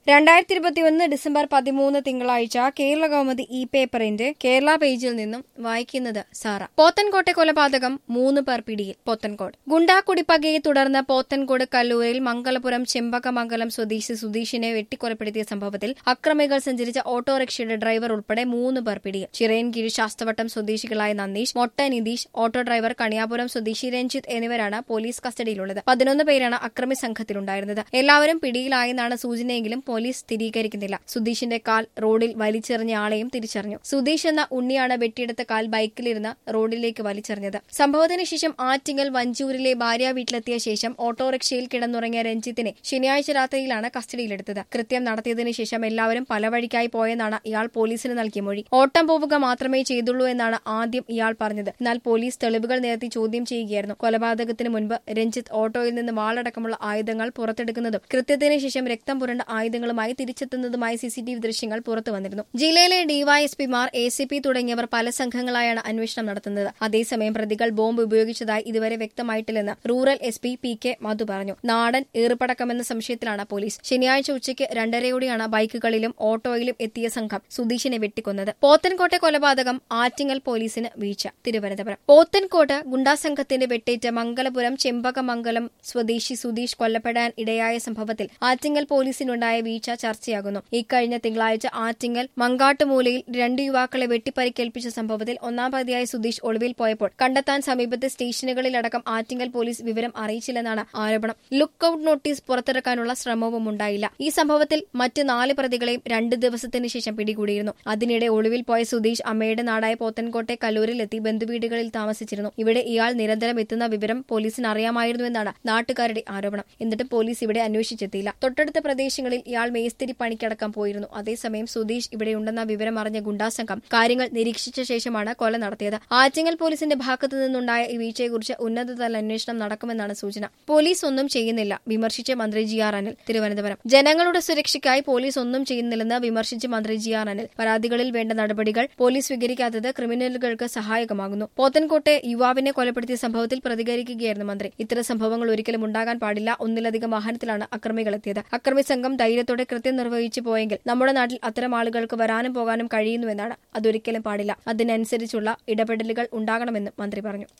രണ്ടായിരത്തി ഇരുപത്തിയൊന്ന് ഡിസംബർ പതിമൂന്ന് തിങ്കളാഴ്ച കേരള കൗമുദി ഇ പേപ്പറിന്റെ കേരള പേജിൽ നിന്നും വായിക്കുന്നത് സാറ പോത്തൻകോട്ടെ കൊലപാതകം മൂന്ന് പേർ പിടിയിൽ പോത്തൻകോട് ഗുണ്ടാക്കുടിപ്പകയെ തുടർന്ന് പോത്തൻകോട് കല്ലൂരിൽ മംഗലപുരം ചെമ്പകമംഗലം സ്വദേശി സുധീഷിനെ വെട്ടിക്കൊലപ്പെടുത്തിയ സംഭവത്തിൽ അക്രമികൾ സഞ്ചരിച്ച ഓട്ടോറിക്ഷയുടെ ഡ്രൈവർ ഉൾപ്പെടെ മൂന്ന് പേർ പിടിയിൽ ചിറയൻകീഴ് ശാസ്തവട്ടം സ്വദേശികളായ നന്ദീഷ് മൊട്ട നിതീഷ് ഓട്ടോ ഡ്രൈവർ കണിയാപുരം സ്വദേശി രഞ്ജിത്ത് എന്നിവരാണ് പോലീസ് കസ്റ്റഡിയിലുള്ളത് പതിനൊന്ന് പേരാണ് അക്രമി സംഘത്തിലുണ്ടായിരുന്നത് എല്ലാവരും പിടിയിലായെന്നാണ് സൂചനയെങ്കിലും പോലീസ് സ്ഥിരീകരിക്കുന്നില്ല സുധീഷിന്റെ കാൽ റോഡിൽ വലിച്ചെറിഞ്ഞ ആളെയും തിരിച്ചറിഞ്ഞു സുധീഷ് എന്ന ഉണ്ണിയാണ് വെട്ടിയെടുത്ത കാൽ ബൈക്കിലിരുന്ന് റോഡിലേക്ക് വലിച്ചെറിഞ്ഞത് സംഭവത്തിന് ശേഷം ആറ്റിങ്ങൽ വഞ്ചൂരിലെ ഭാര്യ വീട്ടിലെത്തിയ ശേഷം ഓട്ടോറിക്ഷയിൽ കിടന്നുറങ്ങിയ രഞ്ജിത്തിനെ ശനിയാഴ്ച രാത്രിയിലാണ് കസ്റ്റഡിയിലെടുത്തത് കൃത്യം നടത്തിയതിനു ശേഷം എല്ലാവരും പല വഴിക്കായി പോയെന്നാണ് ഇയാൾ പോലീസിന് നൽകിയ മൊഴി ഓട്ടം പോവുക മാത്രമേ ചെയ്തുള്ളൂ എന്നാണ് ആദ്യം ഇയാൾ പറഞ്ഞത് എന്നാൽ പോലീസ് തെളിവുകൾ നിരത്തി ചോദ്യം ചെയ്യുകയായിരുന്നു കൊലപാതകത്തിന് മുൻപ് രഞ്ജിത്ത് ഓട്ടോയിൽ നിന്ന് വാളടക്കമുള്ള ആയുധങ്ങൾ പുറത്തെടുക്കുന്നതും കൃത്യത്തിന് ശേഷം രക്തം പുരണ്ട ആയുധങ്ങളുമായി തിരിച്ചെത്തുന്നതുമായി സിസിടിവി ദൃശ്യങ്ങൾ പുറത്തു വന്നിരുന്നു ജില്ലയിലെ ഡിവൈഎസ്പിമാർ എ സി പി തുടങ്ങിയവർ പല സംഘങ്ങളായാണ് അന്വേഷണം നടത്തുന്നത് അതേസമയം പ്രതികൾ ബോംബ് ഉപയോഗിച്ചതായി ഇതുവരെ വ്യക്തമായിട്ടില്ലെന്ന് rural S P P K Madhu പറഞ്ഞു നാടൻ ഏറുപടക്കമെന്ന സംശയത്തിലാണ് പോലീസ് ശനിയാഴ്ച ഉച്ചയ്ക്ക് രണ്ടരയോടെയാണ് ബൈക്കുകളിലും ഓട്ടോയിലും എത്തിയ സംഘം സുധീഷിനെ വെട്ടിക്കൊന്നത് പോത്തൻകോട്ടെ കൊലപാതകം ആറ്റിങ്ങൽ പോലീസിന് വീഴ്ച തിരുവനന്തപുരം പോത്തൻകോട്ട് ഗുണ്ടാസംഘത്തിന്റെ വെട്ടേറ്റ് മംഗലപുരം ചെമ്പകമംഗലം സ്വദേശി സുധീഷ് കൊല്ലപ്പെടാൻ ഇടയായ സംഭവത്തിൽ ആറ്റിങ്ങൽ പോലീസിനുണ്ടായ വീഴ്ച ചർച്ചയാകുന്നു ഇക്കഴിഞ്ഞ തിങ്കളാഴ്ച ആറ്റിങ്ങൽ മങ്കാട്ടുമൂലയിൽ രണ്ട് യുവാക്കളെ വെട്ടിപ്പരിക്കേൽപ്പിച്ച സംഭവത്തിൽ ഒന്നാം പ്രതിയായ സുധീഷ് ഒളിവിൽ പോയപ്പോൾ കണ്ടെത്താൻ സമീപത്തെ സ്റ്റേഷനുകളിലടക്കം ആറ്റിങ്ങൽ പോലീസ് വിവരം അറിയിച്ചില്ലെന്നാണ് ആരോപണം ലുക്ക് ഔട്ട് നോട്ടീസ് പുറത്തിറക്കാനുള്ള ശ്രമവും ഉണ്ടായില്ല ഈ സംഭവത്തിൽ മറ്റ് നാല് പ്രതികളെയും രണ്ട് ദിവസത്തിന് ശേഷം പിടികൂടിയിരുന്നു അതിനിടെ ഒളിവിൽ പോയ സുധീഷ് അമ്മയുടെ നാടായ പോത്തൻകോട്ടെ കല്ലൂരിലെത്തി ബന്ധുവീടുകളിൽ താമസിച്ചിരുന്നു ഇവിടെ ഇയാൾ നിരന്തരം എത്തുന്ന വിവരം പോലീസിന് അറിയാമായിരുന്നുവെന്നാണ് നാട്ടുകാരുടെ ആരോപണം എന്നിട്ടും പോലീസ് ഇവിടെ അന്വേഷിച്ചെത്തിയില്ല തൊട്ടടുത്ത പ്രദേശങ്ങളിൽ ഇയാൾ മേസ്തിരി പണിക്കടക്കം പോയിരുന്നു അതേസമയം സുധീഷ് ഇവിടെയുണ്ടെന്ന വിവരം അറിഞ്ഞ ഗുണ്ടാസംഘം കാര്യങ്ങൾ നിരീക്ഷിച്ച ശേഷമാണ് കൊല നടത്തിയത് ആറ്റിങ്ങൽ പോലീസിന്റെ ഭാഗത്തു നിന്നുണ്ടായ ഈ വീഴ്ചയെക്കുറിച്ച് ഉന്നതതല അന്വേഷണം നടക്കുമെന്നാണ് സൂചന പോലീസ് ഒന്നും ചെയ്യുന്നില്ല വിമർശിച്ച മന്ത്രി ജി ആർ അനിൽ തിരുവനന്തപുരം ജനങ്ങളുടെ സുരക്ഷയ്ക്കായി പോലീസ് ഒന്നും ചെയ്യുന്നില്ലെന്ന് വിമർശിച്ച് മന്ത്രി ജി ആർ അനിൽ പരാതികളിൽ വേണ്ട നടപടികൾ പോലീസ് സ്വീകരിക്കാത്തത് ക്രിമിനലുകൾക്ക് സഹായകമാകുന്നു പോത്തൻകോട്ടെ യുവാവിനെ കൊലപ്പെടുത്തിയ സംഭവത്തിൽ പ്രതികരിക്കുകയായിരുന്നു മന്ത്രി ഇത്തരം സംഭവങ്ങൾ ഒരിക്കലും ഉണ്ടാകാൻ പാടില്ല ഒന്നിലധികം വാഹനത്തിലാണ് അക്രമികൾ എത്തിയത് അക്രമി സംഘം ധൈര്യത്തോടെ കൃത്യം നിർവഹിച്ചു പോയെങ്കിൽ നമ്മുടെ നാട്ടിൽ അത്തരം ആളുകൾക്ക് വരാനും പോകാനും കഴിയുന്നുവെന്നാണ് അതൊരിക്കലും പാടില്ല അതിനനുസരിച്ചുള്ള ഇടപെടലുകൾ ഉണ്ടാകണമെന്നും മന്ത്രി പറഞ്ഞു